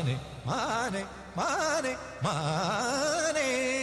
മാനെ മാനെ മാനെ മാനെ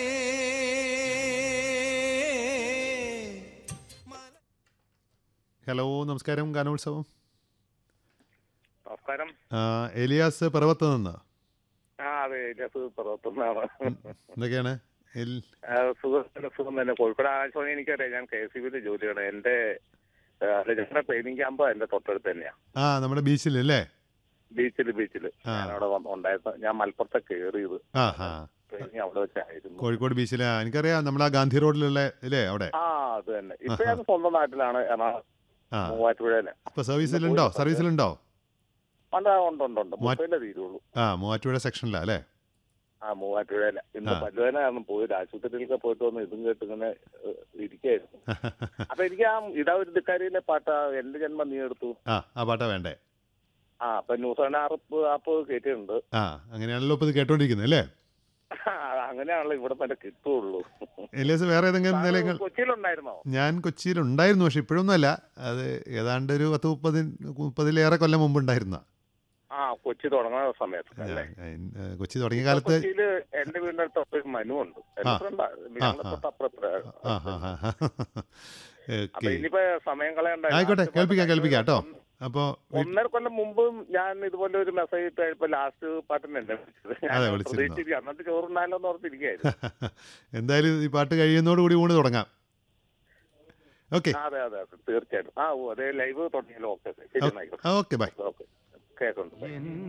ഹലോ നമസ്കാരം ഗാനോത്സവം നമസ്കാരം ആ, എലിയാസ് പിറവത്ത് നിന്ന് ആ അതെ ഇല്ലാസ് പുറത്തുനിന്നാണ് എന്തൊക്കെയാണ് എൽ- സുഖം തന്നെ സുഖം തന്നെ കോഴിക്കോട് ആകാശവാണി എനിക്കറിയാം ഞാൻ കെ സി ബിയിൽ ജോലിയാണ് എന്റെ ആ, അല്ല, ഞങ്ങളുടെ ട്രെയിനിങ് ക്യാമ്പ് എന്റെ തൊട്ടടുത്ത് തന്നെയാ ആ നമ്മുടെ ബീച്ചിൽ അല്ലേ ബീച്ചിൽ ബീച്ചിൽ ആ. ഞാൻ അവിടെ വന്ന് ഉണ്ടായിരുന്നു ഞാൻ മലപ്പുറത്തെ കയറിയത് ആ ആ ട്രെയിനിങ് അവിടെ വെച്ചായിരുന്നു കോഴിക്കോട് ബീച്ചിൽ ആ, എനിക്കറിയാം നമ്മുടെ ആ ഗാന്ധി റോഡിലുള്ള അല്ലേ അവിടെ ആ അത് തന്നെ ഇപ്പൊ ഞാൻ സ്വന്തം നാട്ടിലാണ് എറണാകുളം ആ മൂവാറ്റുപുഴയിലെ ഇപ്പൊ സർവീസിലുണ്ടോ സർവീസിലുണ്ടോ ഉണ്ട് ഉണ്ട് ഉണ്ട് ഉണ്ട് മുപ്പതിലെ തീരുള്ളൂ ആ മൂവാറ്റുപുഴ സെക്ഷനിലാ അല്ലേ ആ മൂവാറ്റുപുഴയിലെ ഇന്ന് ആ. പല്ലുവേന കാരണം പോയിട്ട് ആശുപത്രിയിലൊക്കെ പോയിട്ട് വന്ന് ഇതും കേട്ട് ഇങ്ങനെ ഏഹ്, ഇരിക്കായിരുന്നു അപ്പൊ എനിക്ക് ആ ഇതാ ഒരു ദിക്കാരിയിലെ പാട്ട് ആ എന്റെ ജന്മം നീ എടുത്തു ആ ആ പാട്ടാ വേണ്ടേ ആ അപ്പൊ ന്യൂസ് ആൻഡ് ആപ്പ് ആപ്പ് കേട്ടിട്ടുണ്ട് ആ അങ്ങനെയാണല്ലോ ഇപ്പൊ ഇത് കേട്ടോണ്ടിരിക്കുന്നത് അല്ലേ അങ്ങനെയാണല്ലോ ഇവിടെ തന്നെ കിട്ടുള്ളൂ എലിയാസ് വേറെ ഏതെങ്കിലും നിലയങ്ങൾ താങ്കൾ കൊച്ചിയിലുണ്ടായിരുന്നോ ഞാൻ കൊച്ചിയിലുണ്ടായിരുന്നു പക്ഷെ ഇപ്പോഴൊന്നും അല്ല അത് ഏതാണ്ട് ഒരു പത്ത് മുപ്പതി മുപ്പതിലേറെ കൊല്ലം മുമ്പ് ഉണ്ടായിരുന്ന ആ കൊച്ചി തുടങ്ങുന്ന സമയത്ത് അല്ലേ കൊച്ചി തുടങ്ങിയ കാലത്ത് കൊച്ചിയില് എന്റെ വീടിന്റെ അടുത്ത് ഒരു മനു ഉണ്ട് എന്റെ ആ. ഫ്രണ്ടാ ഞങ്ങളുടെ ആ. തൊട്ടപ്പുറത്ത് ആ ഹാ ഹാ അപ്പൊ ഓക്കെ ഇനിയിപ്പോ സമയം കളയണ്ട ആയിക്കോട്ടെ കേൾപ്പിക്കാം കേൾപ്പിക്കാം കേട്ടോ അപ്പോൾ ഒന്നര കൊല്ലം മുമ്പും ഞാൻ ഇതുപോലെ ഒരു മെസ്സേജ് ഇട്ട് ഇപ്പൊ ലാസ്റ്റ് പാട്ടിന് എന്നെ വിളിച്ചത് ഞാൻ അതെ, വിളിച്ചിരുന്നു. പ്രതീക്ഷിച്ചിരിക്കുക എന്നിട്ട് ചോറുണ്ടായാലോ എന്ന് ഓർത്തിരിക്കുകയായിരുന്നു എന്തായാലും ഈ പാട്ട് കഴിയുന്നതോടുകൂടി ഊണ് തുടങ്ങാം ഓക്കെ ആ, അതെ അതെ അതെ തീർച്ചയായിട്ടും ആ ഓ അതെ ലൈവ് തുടങ്ങിയല്ലോ ഓക്കെ ശരി എന്നായിക്കോട്ടെ ഓക്കെ ബൈ ഓക്കെ കേൾക്കുന്നുണ്ട്